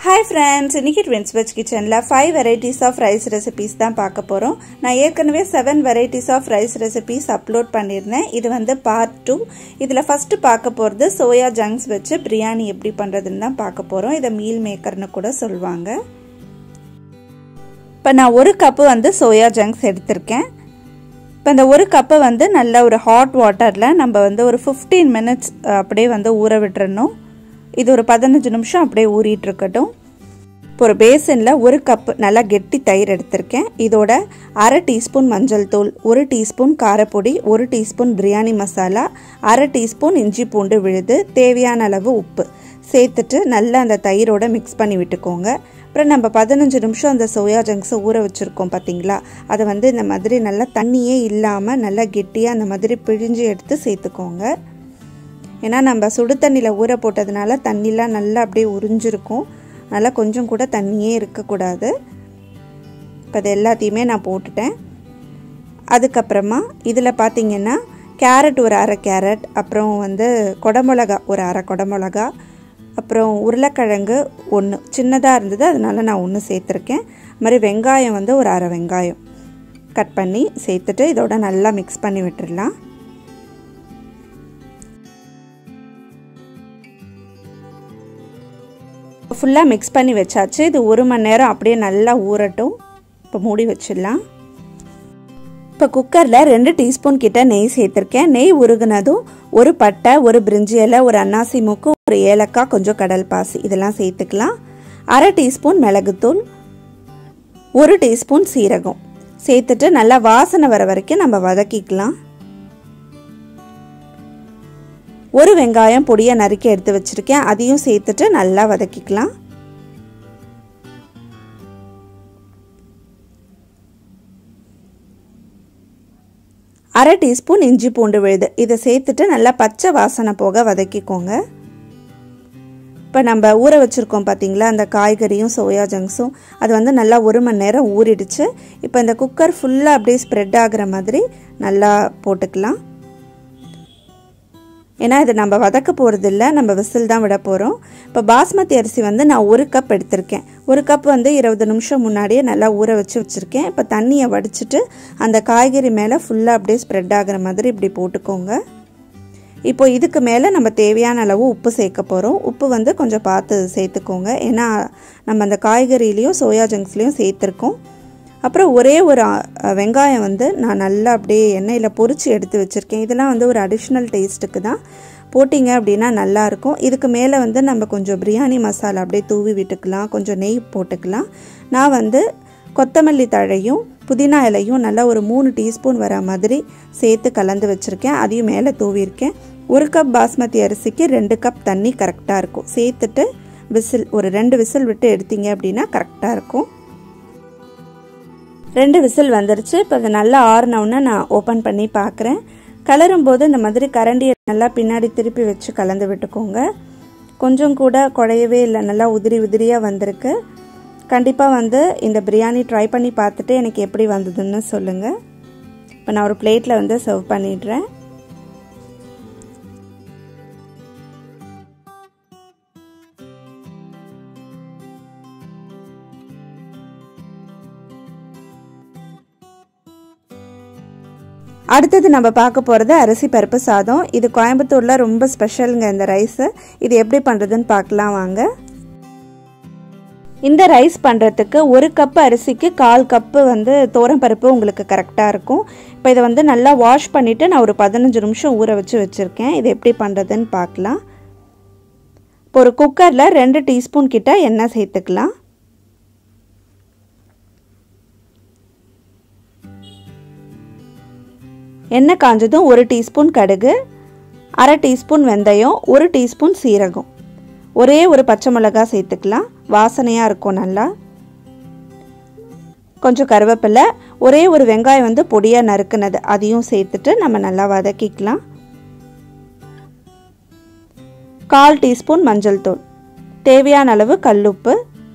hi friends இன்னைக்கு twins veg கிச்சனில் five varieties of rice recipes தான் பார்க்க போகிறோம் நான் ஏற்கனவே seven varieties of rice recipes upload பண்ணியிருந்தேன் இது வந்து பார்ட் டூ இதில் ஃபஸ்ட்டு பார்க்க போகிறது சோயா ஜங்க்ஸ் வச்சு பிரியாணி எப்படி பண்ணுறதுன்னு தான் பார்க்க போகிறோம் இதை மீல் மேக்கர்னு கூட சொல்லுவாங்க இப்போ நான் ஒரு கப்பு வந்து சோயா ஜங்க்ஸ் எடுத்திருக்கேன் இப்போ இந்த ஒரு கப்பை வந்து நல்ல ஒரு ஹாட் வாட்டரில் நம்ம வந்து ஒரு ஃபிஃப்டீன் மினிட்ஸ் அப்படியே வந்து ஊற விட்டுறணும் இது ஒரு பதினஞ்சு நிமிஷம் அப்படியே ஊறிட்டு இருக்கட்டும் இப்போ ஒரு பேசனில் ஒரு கப்பு நல்லா கெட்டி தயிர் எடுத்திருக்கேன் இதோட அரை டீஸ்பூன் மஞ்சள் தூள் ஒரு டீஸ்பூன் காரப்பொடி ஒரு டீஸ்பூன் பிரியாணி மசாலா அரை டீஸ்பூன் இஞ்சி பூண்டு விழுது தேவையான அளவு உப்பு சேர்த்துட்டு நல்லா அந்த தயிரோட மிக்ஸ் பண்ணி விட்டுக்கோங்க அப்புறம் நம்ம பதினஞ்சு நிமிஷம் அந்த சோயா ஜங்க்ஸை ஊற வச்சுருக்கோம் பார்த்தீங்களா அதை வந்து இந்த மாதிரி நல்லா தண்ணியே இல்லாமல் நல்லா கெட்டியாக அந்த மாதிரி பிழிஞ்சு எடுத்து சேர்த்துக்கோங்க ஏன்னா நம்ம சுடு தண்ணியில் ஊற போட்டதுனால தண்ணிலாம் நல்லா அப்படியே உறிஞ்சிருக்கும் அதனால் கொஞ்சம் கூட தண்ணியே இருக்கக்கூடாது இப்போ அது எல்லாத்தையுமே நான் போட்டுட்டேன் அதுக்கப்புறமா இதில் பார்த்திங்கன்னா கேரட் ஒரு அரை கேரட் அப்புறம் வந்து கொடமிளகா ஒரு அரை கொடமிளகா அப்புறம் உருளைக்கிழங்கு ஒன்று சின்னதாக இருந்தது அதனால நான் ஒன்று சேர்த்துருக்கேன் அது மாதிரி வெங்காயம் வந்து ஒரு அரை வெங்காயம் கட் பண்ணி சேர்த்துட்டு இதோட நல்லா மிக்ஸ் பண்ணி விட்டுடலாம் ஃபுல்லாக மிக்ஸ் பண்ணி வச்சாச்சு இது ஒரு மணி நேரம் அப்படியே நல்லா ஊறட்டும் இப்போ மூடி வச்சிடலாம் இப்போ குக்கரில் ரெண்டு டீஸ்பூன் கிட்ட நெய் சேர்த்துருக்கேன் நெய் உருகுனதும் ஒரு பட்டை ஒரு பிரிஞ்சி இலை ஒரு அன்னாசி மூக்கு ஒரு ஏலக்காய் கொஞ்சம் கடல் பாசி இதெல்லாம் சேர்த்துக்கலாம் அரை டீஸ்பூன் மிளகுத்தூள் ஒரு டீஸ்பூன் சீரகம் சேர்த்துட்டு நல்லா வாசனை வர வரைக்கும் நம்ம வதக்கிக்கலாம் ஒரு வெங்காயம் பொடியை நறுக்கி எடுத்து வச்சுருக்கேன் அதையும் சேர்த்துட்டு நல்லா வதக்கிக்கலாம் அரை டீஸ்பூன் இஞ்சி பூண்டு விழுது இதை சேர்த்துட்டு நல்லா பச்சை வாசனை போக வதக்கிக்கோங்க இப்போ நம்ம ஊற வச்சுருக்கோம் பார்த்தீங்களா அந்த காய்கறியும் சோயா ஜங்க்ஸும் அது வந்து நல்லா ஒரு மணி நேரம் ஊறிடுச்சு இப்போ இந்த குக்கர் ஃபுல்லாக அப்படியே ஸ்ப்ரெட் ஆகிற மாதிரி நல்லா போட்டுக்கலாம் ஏன்னா இது நம்ம வதக்க போகிறது இல்லை நம்ம விசில் தான் விட போகிறோம் இப்போ பாஸ்மதி அரிசி வந்து நான் ஒரு கப் எடுத்திருக்கேன் ஒரு கப் வந்து இருபது நிமிஷம் முன்னாடியே நல்லா ஊற வச்சு வச்சுருக்கேன் இப்போ தண்ணியை வடிச்சிட்டு அந்த காய்கறி மேலே ஃபுல்லாக அப்படியே ஸ்ப்ரெட் ஆகிற மாதிரி இப்படி போட்டுக்கோங்க இப்போ இதுக்கு மேலே நம்ம தேவையான அளவு உப்பு சேர்க்க போகிறோம் உப்பு வந்து கொஞ்சம் பார்த்து சேர்த்துக்கோங்க ஏன்னா நம்ம அந்த காய்கறிலையும் சோயா ஜங்க்ஸ்லேயும் சேர்த்துருக்கோம் அப்புறம் ஒரே ஒரு வெங்காயம் வந்து நான் நல்லா அப்படியே எண்ணெயில் பொறிச்சு எடுத்து வச்சுருக்கேன் இதெல்லாம் வந்து ஒரு அடிஷ்னல் டேஸ்ட்டுக்கு தான் போட்டிங்க அப்படின்னா நல்லாயிருக்கும் இதுக்கு மேலே வந்து நம்ம கொஞ்சம் பிரியாணி மசாலா அப்படியே தூவி விட்டுக்கலாம் கொஞ்சம் நெய் போட்டுக்கலாம் நான் வந்து கொத்தமல்லி தழையும் புதினா இலையும் நல்லா ஒரு மூணு டீஸ்பூன் வர மாதிரி சேர்த்து கலந்து வச்சுருக்கேன் அதையும் மேலே தூவியிருக்கேன் ஒரு கப் பாஸ்மதி அரிசிக்கு ரெண்டு கப் தண்ணி கரெக்டாக இருக்கும் சேர்த்துட்டு விசில் ஒரு ரெண்டு விசில் விட்டு எடுத்தீங்க அப்படின்னா கரெக்டாக இருக்கும் ரெண்டு விசில் வந்துருச்சு இப்போ அதை நல்லா ஆறினவுன்னு நான் ஓப்பன் பண்ணி பார்க்குறேன் கலரும் போது இந்த மாதிரி கரண்டியை நல்லா பின்னாடி திருப்பி வச்சு கலந்து விட்டுக்கோங்க கொஞ்சம் கூட குழையவே இல்லை நல்லா உதிரி உதிரியாக வந்திருக்கு கண்டிப்பாக வந்து இந்த பிரியாணி ட்ரை பண்ணி பார்த்துட்டு எனக்கு எப்படி வந்ததுன்னு சொல்லுங்கள் இப்போ நான் ஒரு பிளேட்டில் வந்து சர்வ் பண்ணிடுறேன் அடுத்தது நம்ம பார்க்க போகிறது அரிசி பருப்பு சாதம் இது கோயம்புத்தூரில் ரொம்ப ஸ்பெஷலுங்க இந்த ரைஸு இது எப்படி பண்ணுறதுன்னு பார்க்கலாம் வாங்க இந்த ரைஸ் பண்ணுறதுக்கு ஒரு கப்பு அரிசிக்கு கால் கப்பு வந்து பருப்பு உங்களுக்கு கரெக்டாக இருக்கும் இப்போ இதை வந்து நல்லா வாஷ் பண்ணிவிட்டு நான் ஒரு பதினஞ்சு நிமிஷம் ஊற வச்சு வச்சுருக்கேன் இது எப்படி பண்ணுறதுன்னு பார்க்கலாம் இப்போ ஒரு குக்கரில் ரெண்டு டீஸ்பூன் கிட்ட எண்ணெய் சேர்த்துக்கலாம் எண்ணெய் காஞ்சதும் ஒரு டீஸ்பூன் கடுகு அரை டீஸ்பூன் வெந்தயம் ஒரு டீஸ்பூன் சீரகம் ஒரே ஒரு பச்சை மிளகாய் சேர்த்துக்கலாம் வாசனையாக இருக்கும் நல்லா கொஞ்சம் கருவேப்பிலை ஒரே ஒரு வெங்காயம் வந்து பொடியாக நறுக்குனது அதையும் சேர்த்துட்டு நம்ம நல்லா வதக்கிக்கலாம் கால் டீஸ்பூன் மஞ்சள் தூள் தேவையான அளவு கல்லுப்பு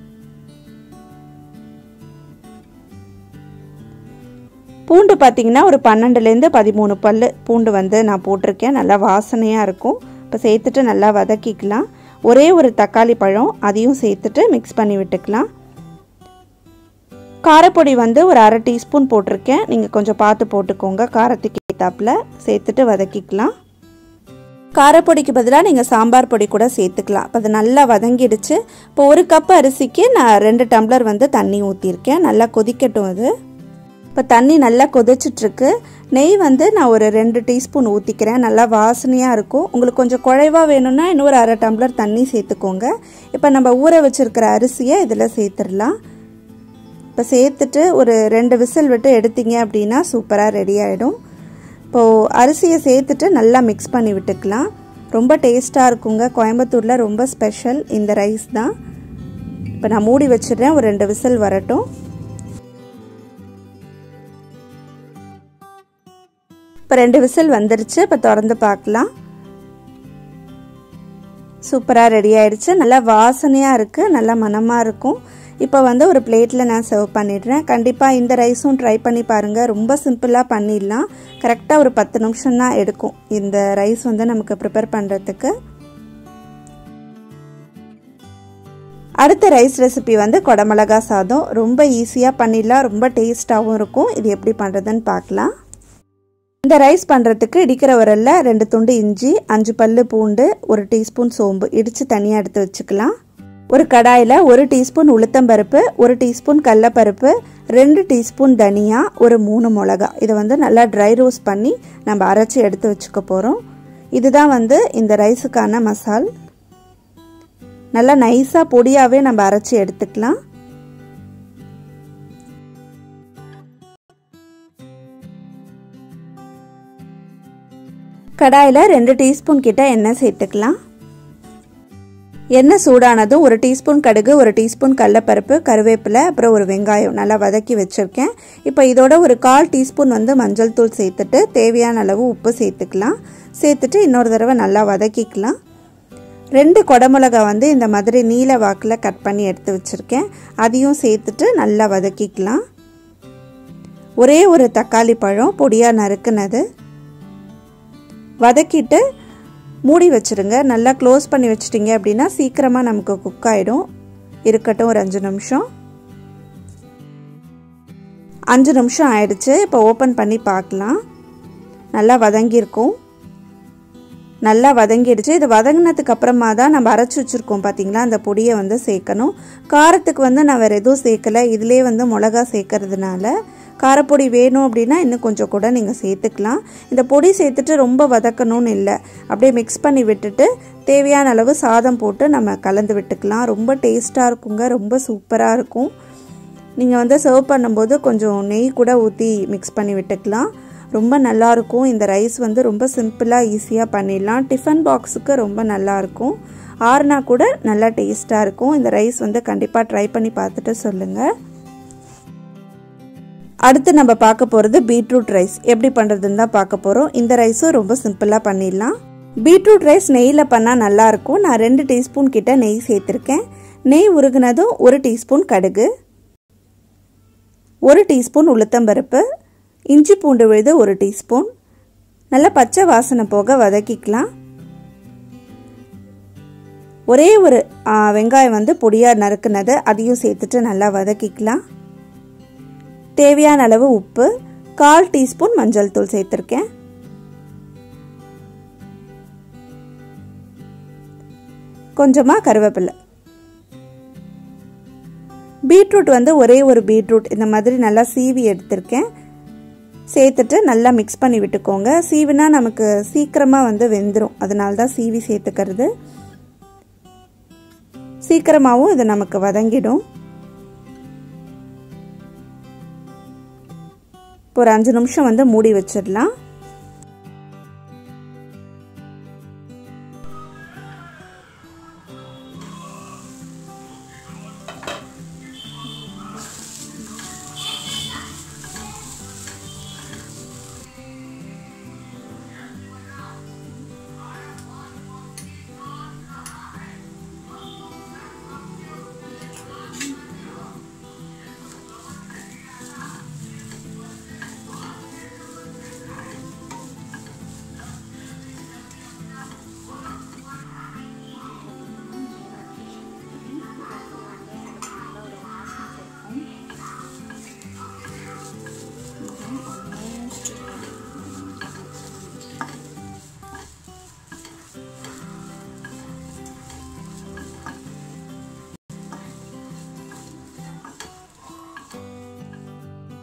பூண்டு பார்த்திங்கன்னா ஒரு பன்னெண்டுலேருந்து பதிமூணு பல் பூண்டு வந்து நான் போட்டிருக்கேன் நல்லா வாசனையாக இருக்கும் இப்போ சேர்த்துட்டு நல்லா வதக்கிக்கலாம் ஒரே ஒரு தக்காளி பழம் அதையும் சேர்த்துட்டு மிக்ஸ் பண்ணி விட்டுக்கலாம் காரப்பொடி வந்து ஒரு அரை டீஸ்பூன் போட்டிருக்கேன் நீங்கள் கொஞ்சம் பார்த்து போட்டுக்கோங்க காரத்துக்கு ஏற்றாப்புல சேர்த்துட்டு வதக்கிக்கலாம் காரப்பொடிக்கு பதிலாக நீங்கள் சாம்பார் பொடி கூட சேர்த்துக்கலாம் அப்போ அது நல்லா வதங்கிடுச்சு இப்போ ஒரு கப் அரிசிக்கு நான் ரெண்டு டம்ளர் வந்து தண்ணி ஊற்றிருக்கேன் நல்லா கொதிக்கட்டும் அது இப்போ தண்ணி நல்லா கொதிச்சிட்ருக்கு நெய் வந்து நான் ஒரு ரெண்டு டீஸ்பூன் ஊற்றிக்கிறேன் நல்லா வாசனையாக இருக்கும் உங்களுக்கு கொஞ்சம் குழைவாக வேணும்னா இன்னொரு அரை டம்ளர் தண்ணி சேர்த்துக்கோங்க இப்போ நம்ம ஊற வச்சுருக்கிற அரிசியை இதில் சேர்த்துடலாம் இப்போ சேர்த்துட்டு ஒரு ரெண்டு விசில் விட்டு எடுத்தீங்க அப்படின்னா சூப்பராக ரெடி ஆகிடும் இப்போது அரிசியை சேர்த்துட்டு நல்லா மிக்ஸ் பண்ணி விட்டுக்கலாம் ரொம்ப டேஸ்ட்டாக இருக்குங்க கோயம்புத்தூரில் ரொம்ப ஸ்பெஷல் இந்த ரைஸ் தான் இப்போ நான் மூடி வச்சிடுறேன் ஒரு ரெண்டு விசில் வரட்டும் இப்போ ரெண்டு விசில் வந்துருச்சு இப்போ திறந்து பார்க்கலாம் சூப்பராக ரெடி ஆயிடுச்சு நல்லா வாசனையாக இருக்குது நல்லா மனமாக இருக்கும் இப்போ வந்து ஒரு பிளேட்டில் நான் சர்வ் பண்ணிடுறேன் கண்டிப்பாக இந்த ரைஸும் ட்ரை பண்ணி பாருங்கள் ரொம்ப சிம்பிளாக பண்ணிடலாம் கரெக்டாக ஒரு பத்து நிமிஷம் தான் எடுக்கும் இந்த ரைஸ் வந்து நமக்கு ப்ரிப்பேர் பண்ணுறதுக்கு அடுத்த ரைஸ் ரெசிபி வந்து கொடமிளகா சாதம் ரொம்ப ஈஸியாக பண்ணிடலாம் ரொம்ப டேஸ்ட்டாகவும் இருக்கும் இது எப்படி பண்ணுறதுன்னு பார்க்கலாம் இந்த ரைஸ் பண்ணுறதுக்கு இடிக்கிற உரல்ல ரெண்டு துண்டு இஞ்சி அஞ்சு பல்லு பூண்டு ஒரு டீஸ்பூன் சோம்பு இடித்து தனியாக எடுத்து வச்சுக்கலாம் ஒரு கடாயில் ஒரு டீஸ்பூன் உளுத்தம்பருப்பு ஒரு டீஸ்பூன் கடலப்பருப்பு ரெண்டு டீஸ்பூன் தனியா ஒரு மூணு மிளகா இதை வந்து நல்லா ட்ரை ரோஸ்ட் பண்ணி நம்ம அரைச்சி எடுத்து வச்சுக்க போகிறோம் இதுதான் வந்து இந்த ரைஸுக்கான மசால் நல்லா நைஸாக பொடியாகவே நம்ம அரைச்சி எடுத்துக்கலாம் கடாயில் ரெண்டு டீஸ்பூன் கிட்ட எண்ணெய் சேர்த்துக்கலாம் எண்ணெய் சூடானதும் ஒரு டீஸ்பூன் கடுகு ஒரு டீஸ்பூன் கடலப்பருப்பு கருவேப்பிலை அப்புறம் ஒரு வெங்காயம் நல்லா வதக்கி வச்சுருக்கேன் இப்போ இதோட ஒரு கால் டீஸ்பூன் வந்து மஞ்சள் தூள் சேர்த்துட்டு தேவையான அளவு உப்பு சேர்த்துக்கலாம் சேர்த்துட்டு இன்னொரு தடவை நல்லா வதக்கிக்கலாம் ரெண்டு கொடமிளகா வந்து இந்த மாதிரி நீல வாக்கில் கட் பண்ணி எடுத்து வச்சுருக்கேன் அதையும் சேர்த்துட்டு நல்லா வதக்கிக்கலாம் ஒரே ஒரு தக்காளி பழம் பொடியாக நறுக்குனது வதக்கிட்டு மூடி வச்சுருங்க நல்லா க்ளோஸ் பண்ணி வச்சிட்டிங்க அப்படின்னா சீக்கிரமாக நமக்கு குக் ஆகிடும் இருக்கட்டும் ஒரு அஞ்சு நிமிஷம் அஞ்சு நிமிஷம் ஆயிடுச்சு இப்போ ஓப்பன் பண்ணி பார்க்கலாம் நல்லா வதங்கியிருக்கும் நல்லா வதங்கிடுச்சு இது வதங்கினதுக்கு அப்புறமா தான் நம்ம அரைச்சி வச்சுருக்கோம் பார்த்தீங்களா அந்த பொடியை வந்து சேர்க்கணும் காரத்துக்கு வந்து நான் வேறு எதுவும் சேர்க்கலை இதிலே வந்து மிளகா சேர்க்கறதுனால காரப்பொடி வேணும் அப்படின்னா இன்னும் கொஞ்சம் கூட நீங்கள் சேர்த்துக்கலாம் இந்த பொடி சேர்த்துட்டு ரொம்ப வதக்கணும்னு இல்லை அப்படியே மிக்ஸ் பண்ணி விட்டுட்டு தேவையான அளவு சாதம் போட்டு நம்ம கலந்து விட்டுக்கலாம் ரொம்ப டேஸ்ட்டாக இருக்குங்க ரொம்ப சூப்பராக இருக்கும் நீங்கள் வந்து சர்வ் பண்ணும்போது கொஞ்சம் நெய் கூட ஊற்றி மிக்ஸ் பண்ணி விட்டுக்கலாம் ரொம்ப நல்லாயிருக்கும் இந்த ரைஸ் வந்து ரொம்ப சிம்பிளாக ஈஸியாக பண்ணிடலாம் டிஃபன் பாக்ஸுக்கு ரொம்ப நல்லாயிருக்கும் ஆறுனா கூட நல்லா டேஸ்ட்டாக இருக்கும் இந்த ரைஸ் வந்து கண்டிப்பாக ட்ரை பண்ணி பார்த்துட்டு சொல்லுங்கள் அடுத்து நம்ம பார்க்க போகிறது பீட்ரூட் ரைஸ் எப்படி பண்ணுறதுன்னு தான் பார்க்க போகிறோம் இந்த ரைஸும் ரொம்ப சிம்பிளாக பண்ணிடலாம் பீட்ரூட் ரைஸ் நெய்யில் பண்ணால் நல்லாயிருக்கும் நான் ரெண்டு டீஸ்பூன் கிட்ட நெய் சேர்த்துருக்கேன் நெய் உருகுனதும் ஒரு டீஸ்பூன் கடுகு ஒரு டீஸ்பூன் உளுத்தம்பருப்பு இஞ்சி பூண்டு விழுது ஒரு டீஸ்பூன் நல்லா பச்சை வாசனை போக வதக்கிக்கலாம் ஒரே ஒரு வெங்காயம் வந்து பொடியாக நறுக்குனது அதையும் சேர்த்துட்டு நல்லா வதக்கிக்கலாம் தேவையான அளவு உப்பு கால் டீஸ்பூன் மஞ்சள் தூள் சேர்த்துருக்கேன் கொஞ்சமாக கருவேப்பிலை பீட்ரூட் வந்து ஒரே ஒரு பீட்ரூட் இந்த மாதிரி நல்லா சீவி எடுத்திருக்கேன் சேர்த்துட்டு நல்லா மிக்ஸ் பண்ணி விட்டுக்கோங்க சீவினா நமக்கு சீக்கிரமாக வந்து வெந்துடும் அதனால தான் சீவி சேர்த்துக்கிறது சீக்கிரமாகவும் இது நமக்கு வதங்கிடும் இப்போ ஒரு அஞ்சு நிமிஷம் வந்து மூடி வச்சிடலாம்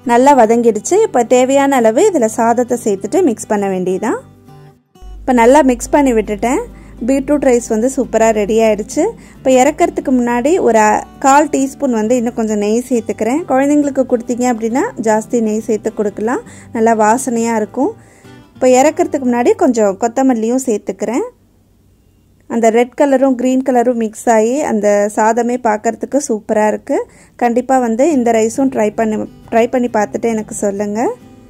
நல்லா வதங்கிடுச்சு இப்போ தேவையான அளவு இதில் சாதத்தை சேர்த்துட்டு மிக்ஸ் பண்ண வேண்டியதான் இப்போ நல்லா மிக்ஸ் பண்ணி விட்டுட்டேன் பீட்ரூட் ரைஸ் வந்து சூப்பராக ரெடி ஆயிடுச்சு இப்போ இறக்கிறதுக்கு முன்னாடி ஒரு கால் டீஸ்பூன் வந்து இன்னும் கொஞ்சம் நெய் சேர்த்துக்கிறேன் குழந்தைங்களுக்கு கொடுத்தீங்க அப்படின்னா ஜாஸ்தி நெய் சேர்த்து கொடுக்கலாம் நல்லா வாசனையாக இருக்கும் இப்போ இறக்கிறதுக்கு முன்னாடி கொஞ்சம் கொத்தமல்லியும் சேர்த்துக்கிறேன் அந்த ரெட் கலரும் க்ரீன் கலரும் மிக்ஸ் ஆகி அந்த சாதமே பார்க்குறதுக்கு சூப்பராக இருக்குது கண்டிப்பாக வந்து இந்த ரைஸும் ட்ரை பண்ணி ட்ரை பண்ணி பார்த்துட்டு எனக்கு சொல்லுங்கள்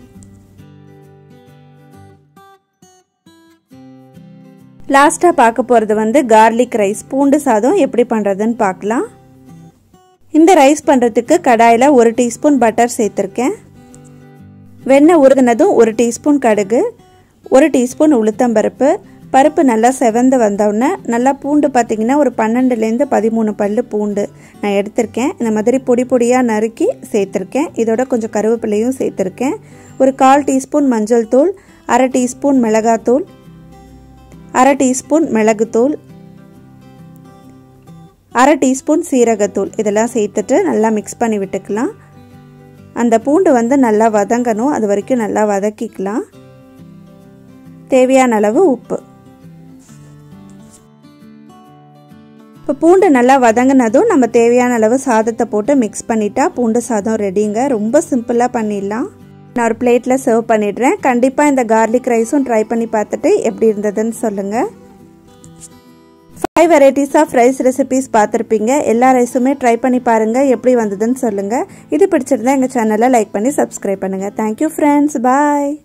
லாஸ்ட்டாக பார்க்க போகிறது வந்து கார்லிக் ரைஸ் பூண்டு சாதம் எப்படி பண்ணுறதுன்னு பார்க்கலாம் இந்த ரைஸ் பண்ணுறதுக்கு கடாயில் ஒரு டீஸ்பூன் பட்டர் சேர்த்துருக்கேன் வெண்ணெய் உருகுனதும் ஒரு டீஸ்பூன் கடுகு ஒரு டீஸ்பூன் உளுத்தம்பருப்பு பருப்பு நல்லா செவந்து வந்தோடனே நல்லா பூண்டு பார்த்திங்கன்னா ஒரு பன்னெண்டுலேருந்து பதிமூணு பல் பூண்டு நான் எடுத்திருக்கேன் இந்த மாதிரி பொடி பொடியாக நறுக்கி சேர்த்துருக்கேன் இதோட கொஞ்சம் கருவேப்பிலையும் சேர்த்துருக்கேன் ஒரு கால் டீஸ்பூன் மஞ்சள் தூள் அரை டீஸ்பூன் மிளகாத்தூள் அரை டீஸ்பூன் மிளகுத்தூள் அரை டீஸ்பூன் சீரகத்தூள் இதெல்லாம் சேர்த்துட்டு நல்லா மிக்ஸ் பண்ணி விட்டுக்கலாம் அந்த பூண்டு வந்து நல்லா வதங்கணும் அது வரைக்கும் நல்லா வதக்கிக்கலாம் தேவையான அளவு உப்பு இப்போ பூண்டு நல்லா வதங்கினதும் நம்ம தேவையான அளவு சாதத்தை போட்டு மிக்ஸ் பண்ணிட்டா பூண்டு சாதம் ரெடிங்க ரொம்ப சிம்பிளாக பண்ணிடலாம் நான் ஒரு பிளேட்டில் சர்வ் பண்ணிடுறேன் கண்டிப்பாக இந்த கார்லிக் ரைஸும் ட்ரை பண்ணி பார்த்துட்டு எப்படி இருந்ததுன்னு சொல்லுங்கள் five varieties of rice recipes பார்த்துருப்பீங்க எல்லா ரைஸுமே ட்ரை பண்ணி பாருங்கள் எப்படி வந்ததுன்னு சொல்லுங்கள் இது பிடிச்சிருந்தா எங்கள் சேனலை லைக் பண்ணி சப்ஸ்கிரைப் பண்ணுங்கள் தேங்க்யூ ஃப்ரெண்ட்ஸ் பாய்